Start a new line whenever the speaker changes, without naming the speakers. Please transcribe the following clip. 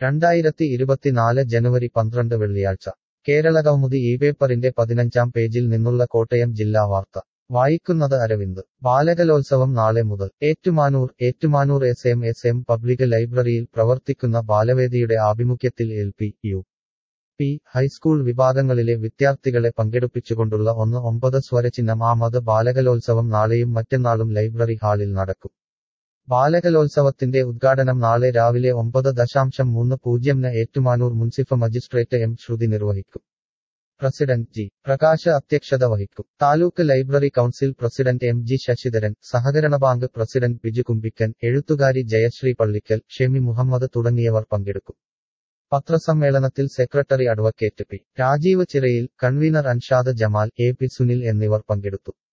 രണ്ടായിരത്തി ഇരുപത്തിനാല് ജനുവരി പന്ത്രണ്ട് വെള്ളിയാഴ്ച കേരളകൗമുദി ഈ പേപ്പറിന്റെ പതിനഞ്ചാം പേജിൽ നിന്നുള്ള കോട്ടയം ജില്ലാ വാർത്ത വായിക്കുന്നത് അരവിന്ദ് ബാലകലോത്സവം നാളെ മുതൽ Ettumanoor Ettumanoor S M S M public ലൈബ്രറിയിൽ പ്രവർത്തിക്കുന്ന ബാലവേദിയുടെ ആഭിമുഖ്യത്തിൽ L P U P high school വിഭാഗങ്ങളിലെ വിദ്യാർത്ഥികളെ പങ്കെടുപ്പിച്ചുകൊണ്ടുള്ള ഒന്ന് ഒമ്പത് സ്വരചിഹ്നം ആമത് ബാലകലോത്സവം നാളെയും മറ്റന്നാളും ലൈബ്രറി ഹാളിൽ നടക്കും ബാലകലോത്സവത്തിന്റെ ഉദ്ഘാടനം നാളെ രാവിലെ ഒമ്പത് ദശാംശം മൂന്ന് പൂജ്യംന് ഏറ്റുമാനൂർ മുൻസിഫ് മജിസ്ട്രേറ്റ് എം ശ്രുതി നിർവഹിക്കും പ്രസിഡന്റ് ജി പ്രകാശ് അധ്യക്ഷത വഹിക്കും taluk library council president M G Sasidharan സഹകരണ ബാങ്ക് പ്രസിഡന്റ് ബിജു കുമ്പിക്കൻ എഴുത്തുകാരി ജയശ്രീ പള്ളിക്കൽ ഷെമി മുഹമ്മദ് തുടങ്ങിയവർ പങ്കെടുക്കും പത്രസമ്മേളനത്തിൽ secretary advocate P Rajeev Chirayil convener Anshad Jamal A P Sunil എന്നിവർ പങ്കെടുത്തു